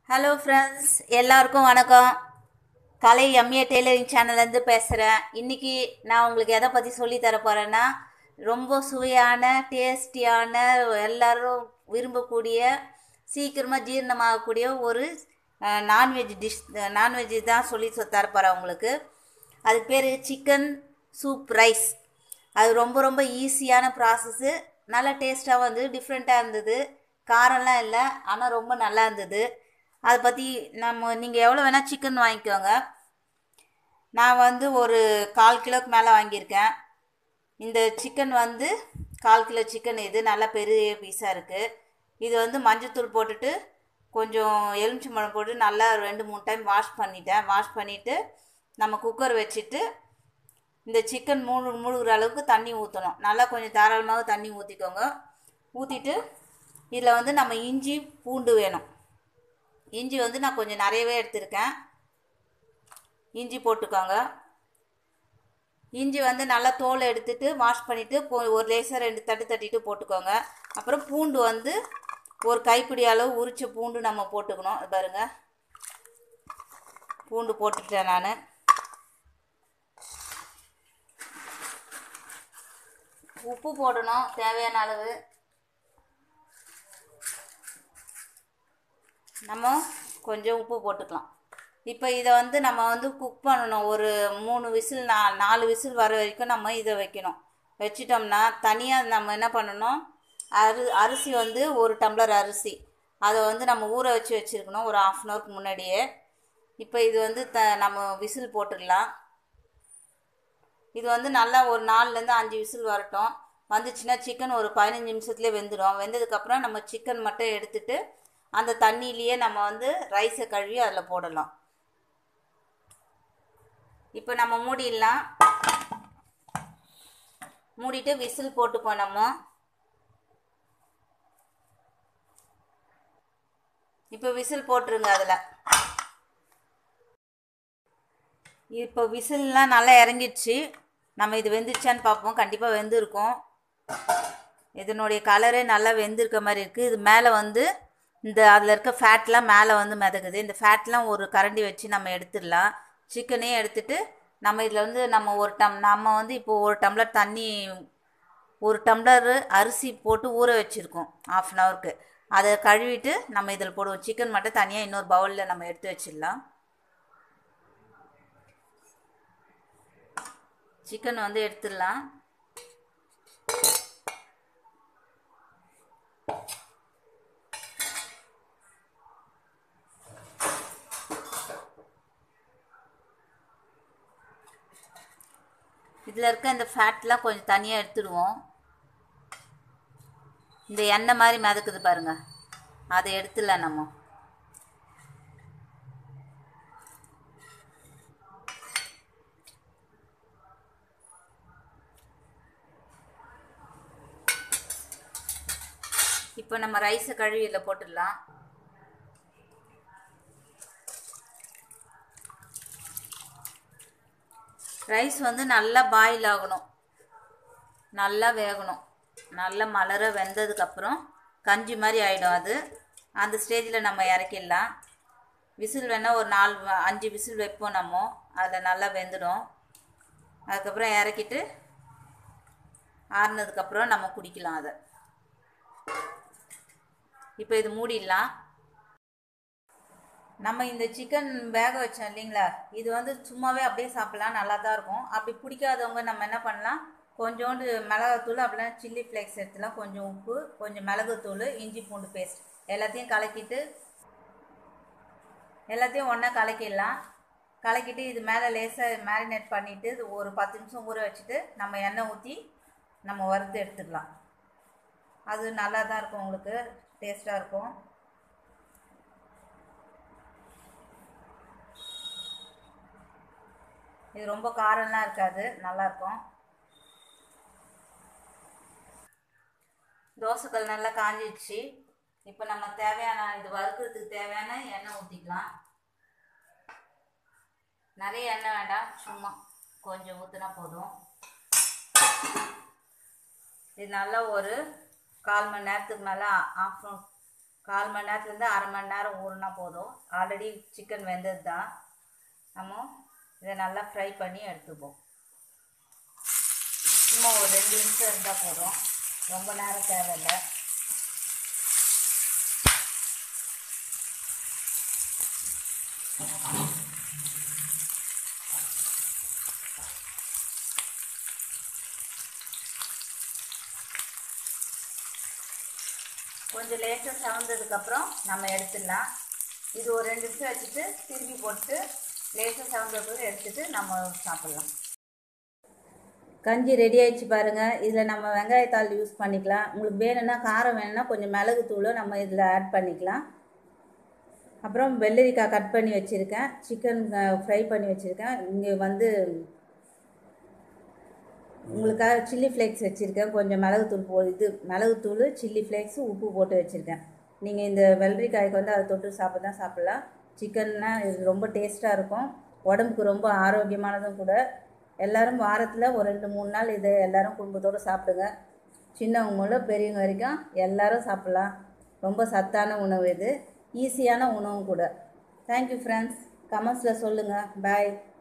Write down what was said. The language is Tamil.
ஹலோ ஃப்ரெண்ட்ஸ் எல்லாருக்கும் வணக்கம் கலை எம்ஏ டெய்லரிங் சேனல்லேருந்து பேசுகிறேன் இன்றைக்கி நான் உங்களுக்கு எதை பற்றி சொல்லி தர போகிறேன்னா ரொம்ப சுவையான டேஸ்டியான எல்லாரும் விரும்பக்கூடிய சீக்கிரமாக ஜீரணமாகக்கூடிய ஒரு நான்வெஜ் டிஷ் நான்வெஜ் தான் சொல்லி சொ- தர போகிறேன் உங்களுக்கு அதுக்கு பேர் சிக்கன் சூப் ரைஸ் அது ரொம்ப ரொம்ப ஈஸியான ப்ராசஸ்ஸு நல்லா டேஸ்ட்டாக வந்து டிஃப்ரெண்ட்டாக இருந்தது காரம்லாம் இல்லை ஆனால் ரொம்ப நல்லா இருந்தது அதை பற்றி நம்ம நீங்கள் எவ்வளோ வேணால் சிக்கன் வாங்கிக்கோங்க நான் வந்து ஒரு கால் கிலோக்கு மேலே வாங்கியிருக்கேன் இந்த சிக்கன் வந்து கால் கிலோ சிக்கன் இது நல்லா பெரிய பீஸாக இருக்குது இது வந்து மஞ்சத்தூள் போட்டுட்டு கொஞ்சம் எலுமிச்சம்பழம் போட்டு நல்லா ரெண்டு மூணு டைம் வாஷ் பண்ணிட்டேன் வாஷ் பண்ணிவிட்டு நம்ம குக்கர் வச்சுட்டு இந்த சிக்கன் மூணு மூழ்கிற அளவுக்கு தண்ணி ஊற்றணும் நல்லா கொஞ்சம் தாராளமாக தண்ணி ஊற்றிக்கோங்க ஊற்றிட்டு இதில் வந்து நம்ம இஞ்சி பூண்டு வேணும் இஞ்சி வந்து நான் கொஞ்சம் நிறையவே எடுத்திருக்கேன் இஞ்சி போட்டுக்கோங்க இஞ்சி வந்து நல்லா தோலை எடுத்துட்டு வாஷ் பண்ணிவிட்டு போ ஒரு லேசாக ரெண்டு தட்டு தட்டிட்டு போட்டுக்கோங்க அப்புறம் பூண்டு வந்து ஒரு கைப்பிடி அளவு உரிச்ச பூண்டு நம்ம போட்டுக்கணும் இது பாருங்க பூண்டு போட்டுட்டேன் நான் உப்பு போடணும் தேவையான அளவு நம்ம கொஞ்சம் உப்பு போட்டுக்கலாம் இப்போ இதை வந்து நம்ம வந்து குக் பண்ணணும் ஒரு மூணு விசில் நா நாலு விசில் வர வரைக்கும் நம்ம இதை வைக்கணும் வச்சிட்டோம்னா தனியாக நம்ம என்ன பண்ணணும் அரி அரிசி வந்து ஒரு டம்ளர் அரிசி அதை வந்து நம்ம ஊற வச்சு வச்சுருக்கணும் ஒரு ஆஃப் அன் ஹவருக்கு முன்னாடியே இப்போ இது வந்து த நம்ம விசில் போட்டுடலாம் இது வந்து நல்லா ஒரு நாலுலேருந்து அஞ்சு விசில் வரட்டும் வந்துச்சுன்னா சிக்கன் ஒரு பதினஞ்சு நிமிஷத்துலேயே வெந்துடும் வெந்ததுக்கப்புறம் நம்ம சிக்கன் மட்டும் எடுத்துட்டு அந்த தண்ணியிலேயே நம்ம வந்து ரைஸை கழுவி அதில் போடலாம் இப்போ நம்ம மூடிடலாம் மூடிட்டு விசில் போட்டுப்போம் நம்ம இப்போ விசில் போட்டுருங்க அதில் இப்போ விசில்லாம் நல்லா இறங்கிடுச்சு நம்ம இது வெந்துருச்சான்னு பார்ப்போம் கண்டிப்பாக வெந்திருக்கும் இதனுடைய கலரே நல்லா வெந்திருக்க மாதிரி இருக்குது இது மேலே வந்து இந்த அதில் இருக்க ஃபேட்லாம் மேலே வந்து மிதக்குது இந்த ஃபேட்லாம் ஒரு கரண்டி வச்சு நம்ம எடுத்துடலாம் சிக்கனையும் எடுத்துட்டு நம்ம இதில் வந்து நம்ம ஒரு டம் நம்ம வந்து இப்போ ஒரு டம்ளர் தண்ணி ஒரு டம்ளர் அரிசி போட்டு ஊற வச்சுருக்கோம் ஆஃப் அன் ஹவருக்கு அதை கழுவிட்டு நம்ம இதில் போடுவோம் சிக்கன் மட்டும் தனியாக இன்னொரு பவுலில் நம்ம எடுத்து வச்சிடலாம் சிக்கன் வந்து எடுத்துடலாம் இதில் இருக்க இந்த ஃபேட்லாம் கொஞ்சம் தனியாக எடுத்துடுவோம் இந்த எண்ணெய் மாதிரி மிதக்குது பாருங்க அதை எடுத்துடலாம் நம்ம இப்போ நம்ம ரைஸை கழுவி இதில் போட்டுடலாம் ரைஸ் வந்து நல்லா பாயில் ஆகணும் நல்லா வேகணும் நல்லா மலர வெந்ததுக்கப்புறம் கஞ்சி மாதிரி ஆகிடும் அது அந்த ஸ்டேஜில் நம்ம இறக்கிடலாம் விசில் வேணால் ஒரு நாலு வ- அஞ்சு விசில் வைப்போம் நம்ம அதில் நல்லா வெந்துடும் அதுக்கப்புறம் இறக்கிட்டு ஆறுனதுக்கப்புறம் நம்ம குடிக்கலாம் அதை இப்போ இது மூடிடலாம் நம்ம இந்த சிக்கன் வேக வச்சோம் இல்லைங்களா இது வந்து சும்மாவே அப்படியே சாப்பிடலாம் நல்லா தான் இருக்கும் அப்படி பிடிக்காதவங்க நம்ம என்ன பண்ணலாம் கொஞ்சோண்டு மிளகாத்தூள் அப்படிலாம் சில்லி ஃப்ளேக்ஸ் எடுத்துலாம் கொஞ்சம் உப்பு கொஞ்சம் மிளகுத்தூள் இஞ்சி பூண்டு பேஸ்ட் எல்லாத்தையும் கலக்கிட்டு எல்லாத்தையும் ஒன்றா கலக்கிடலாம் கலக்கிட்டு இது மேலே லேசாக மேரினேட் பண்ணிவிட்டு இது ஒரு பத்து நிமிஷம் ஊற வச்சுட்டு நம்ம எண்ணெய் ஊற்றி நம்ம வறுத்து எடுத்துக்கலாம் அது நல்லா தான் இருக்கும் உங்களுக்கு டேஸ்ட்டாக இருக்கும் இது ரொம்ப காரம்லாம் இருக்காது நல்லாயிருக்கும் தோசைக்கல் நல்லா காஞ்சிடுச்சு இப்போ நம்ம தேவையான இது வறுக்கிறதுக்கு தேவையான எண்ணெய் ஊற்றிக்கலாம் நிறைய எண்ணெய் வேண்டாம் சும்மா கொஞ்சம் ஊற்றினா போதும் இது நல்லா ஒரு கால் மணி நேரத்துக்கு மேலே ஆஃப் கால் மணி நேரத்துலேருந்து அரை மணி நேரம் ஊறினா போதும் ஆல்ரெடி சிக்கன் வெந்தது தான் நம்ம இதை நல்லா ஃப்ரை பண்ணி எடுத்துப்போம் சும்மா ஒரு ரெண்டு நிமிஷம் இருந்தால் போதும் ரொம்ப நேரம் தேவையில்லை கொஞ்சம் லேட்டாக சவந்ததுக்கப்புறம் நம்ம எடுத்துடலாம் இது ஒரு ரெண்டு நிமிஷம் வச்சுட்டு திருப்பி போட்டு லேசாக சவந்ததுக்கு எடுத்துட்டு நம்ம சாப்பிட்லாம் கஞ்சி ரெடி ஆயிடுச்சு பாருங்கள் இதில் நம்ம வெங்காயத்தாள் யூஸ் பண்ணிக்கலாம் உங்களுக்கு வேணும்னா காரம் வேணும்னா கொஞ்சம் மிளகு தூளை நம்ம இதில் ஆட் பண்ணிக்கலாம் அப்புறம் வெள்ளரிக்காய் கட் பண்ணி வச்சுருக்கேன் சிக்கன் ஃப்ரை பண்ணி வச்சுருக்கேன் இங்கே வந்து உங்களுக்காக சில்லி ஃப்ளேக்ஸ் வச்சுருக்கேன் கொஞ்சம் மிளகுத்தூள் போ இது மிளகுத்தூள் சில்லி ஃப்ளேக்ஸு உப்பு போட்டு வச்சுருக்கேன் நீங்கள் இந்த வெள்ளரிக்காய்க்கு வந்து அதை தொட்டு சாப்பிட தான் சாப்பிட்லாம் சிக்கன்னா இது ரொம்ப டேஸ்ட்டாக இருக்கும் உடம்புக்கு ரொம்ப ஆரோக்கியமானதும் கூட எல்லோரும் வாரத்தில் ஒரு ரெண்டு மூணு நாள் இதை எல்லோரும் குடும்பத்தோடு சாப்பிடுங்க சின்னவங்க முதல்ல பெரியவங்க வரைக்கும் எல்லோரும் சாப்பிட்லாம் ரொம்ப சத்தான உணவு இது ஈஸியான உணவும் கூட தேங்க்யூ ஃப்ரெண்ட்ஸ் கமெண்ட்ஸில் சொல்லுங்கள் பாய்